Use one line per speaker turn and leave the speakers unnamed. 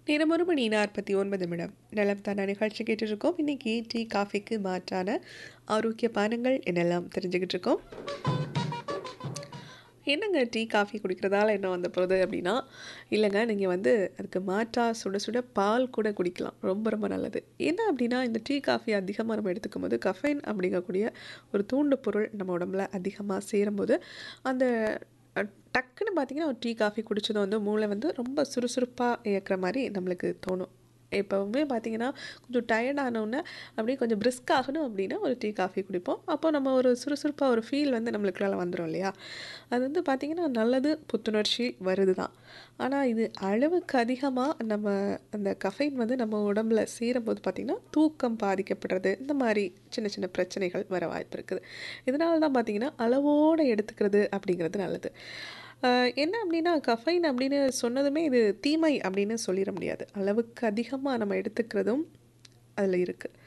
நேரம் ஒரு மணி நாற்பத்தி ஒன்பது நிமிடம் நலம் தான நிகழ்ச்சி கேட்டுருக்கோம் இன்னைக்கு டீ காஃபிக்கு மாற்றான ஆரோக்கிய பானங்கள் என்னெல்லாம் தெரிஞ்சுக்கிட்டு இருக்கோம் என்னங்க டீ காஃபி குடிக்கிறதால என்ன வந்த போகுது அப்படின்னா இல்லைங்க நீங்கள் வந்து அதுக்கு மாற்றாக சுட சுட பால் கூட குடிக்கலாம் ரொம்ப ரொம்ப நல்லது என்ன அப்படின்னா இந்த டீ காஃபி அதிகமாக நம்ம எடுத்துக்கும் போது கஃபைன் அப்படிங்கக்கூடிய ஒரு தூண்டு பொருள் நம்ம உடம்புல அதிகமாக சேரும்போது அந்த அஹ், டக்குன்னு பார்த்தீங்கன்னா ஒரு டீ காஃபி குடிச்சதும் வந்து மூளை வந்து ரொம்ப சுறுசுறுப்பாக இயக்குற மாதிரி நம்மளுக்கு தோணும் எப்போவுமே பார்த்தீங்கன்னா கொஞ்சம் டயர்ட் ஆனோடனே அப்படியே கொஞ்சம் brisk ஆகணும் அப்படின்னா ஒரு டீ காஃபி குடிப்போம் அப்போ நம்ம ஒரு சுறுசுறுப்பாக ஒரு ஃபீல் வந்து நம்மளுக்குள்ளால வந்துடும் இல்லையா அது வந்து பார்த்திங்கன்னா நல்லது புத்துணர்ச்சி வருது தான் ஆனால் இது அளவுக்கு அதிகமாக நம்ம அந்த கஃபைன் வந்து நம்ம உடம்புல சேரும்போது பார்த்திங்கன்னா தூக்கம் பாதிக்கப்படுறது இந்த மாதிரி சின்ன சின்ன பிரச்சனைகள் வர வாய்ப்பு இருக்குது இதனால தான் பார்த்திங்கன்னா அளவோடு எடுத்துக்கிறது அப்படிங்கிறது நல்லது ஆஹ் என்ன அப்படின்னா கஃபைன் அப்படின்னு சொன்னதுமே இது தீமை அப்படின்னு சொல்லிட முடியாது அளவுக்கு அதிகமாக நம்ம எடுத்துக்கிறதும் அதில் இருக்குது